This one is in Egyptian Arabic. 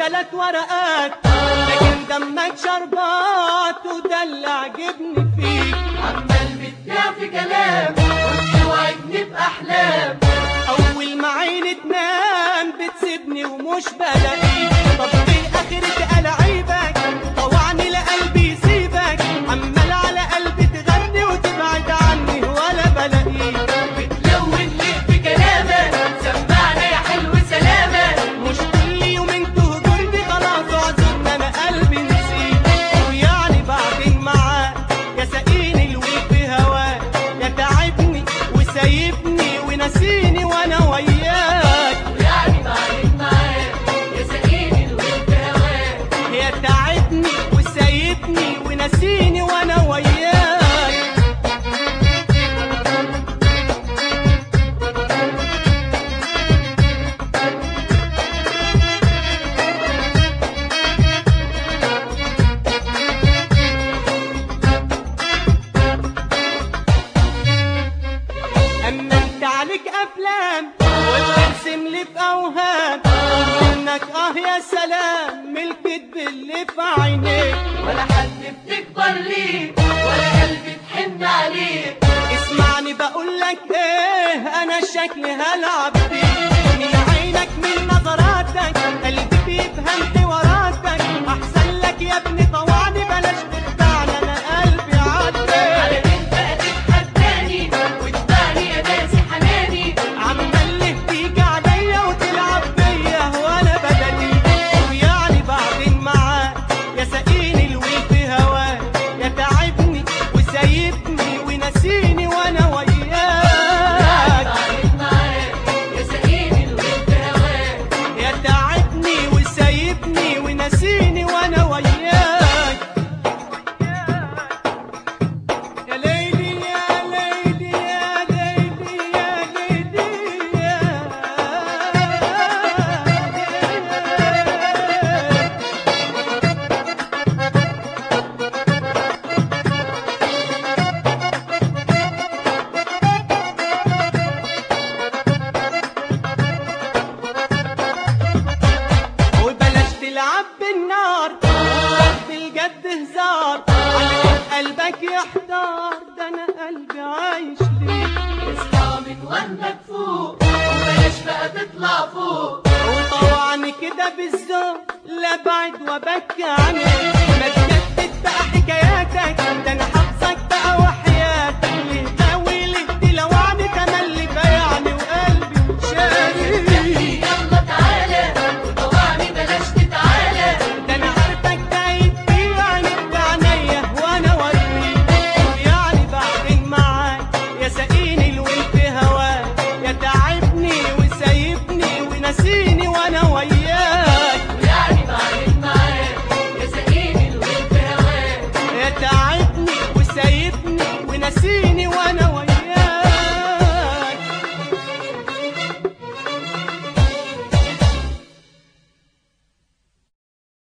تلات ورقات لكن دمك شربات وده اللي عجبني فيك عمال بتبيع في كلام وتوعدني بأحلام اول ما عيني تنام بتسيبني ومش بلاقيك طب ايه اخرة ألعيبك طوعني لقلبي يسيبك عمال على قلبي تغني وتبعد عني ولا بلاقيك بتلون ليه في كلامك سمعنا يا حلو سلامك مش كل يومين تهجرني خلاص اعذرني انا قلبي نسيت ويعني بعدين معاك يا ساقيني الويل في هواك يا تعبني وسايبني ونسيني وانا وياك ويعني بعدين معاك يا سقيني الود هواك يا تعبني وسايبني ونسيني وانا وياك اما انت عليك افلام وبترسم لي في اوهام انك اه يا سلام من الكدب اللي في عينيك ولا حد بتكبر ليه ولا قلبي تحن عليك اسمعني بقول لك ايه انا شكلي هلعب بيك من عينك من نظراتك قلبي بيفهم حواراتك احسن لك يا ابني طوعني بلاش تخدعني انا قلبي عاتبك على مين بقى تتحداني وتبعني يا ناسي حناني عمال ليه تيجي عليا وتلعب بيا وانا بدني ويعني بعدين معاك يا ساقيني الويل في هواك يا تعبني وسايبني ونسيني وانا وياك بعدين معاك يا سقيني الود هواك يا تعبني وسايبني ونسيني وانا وياك يا ليلي يا ليلي يا ليلي يا ليلي يا وبلاش تلعب بالنار وقت الجد هزار علشان قلبك يحتار ده انا قلبي عايش ليك اصحى من وهمك فوق وبلاش بقى تطلع فوق وطوعني كده بالذوق لا بعد وبكي عنك ما تجدد بقى حكاياتك ده انا حافظك بقى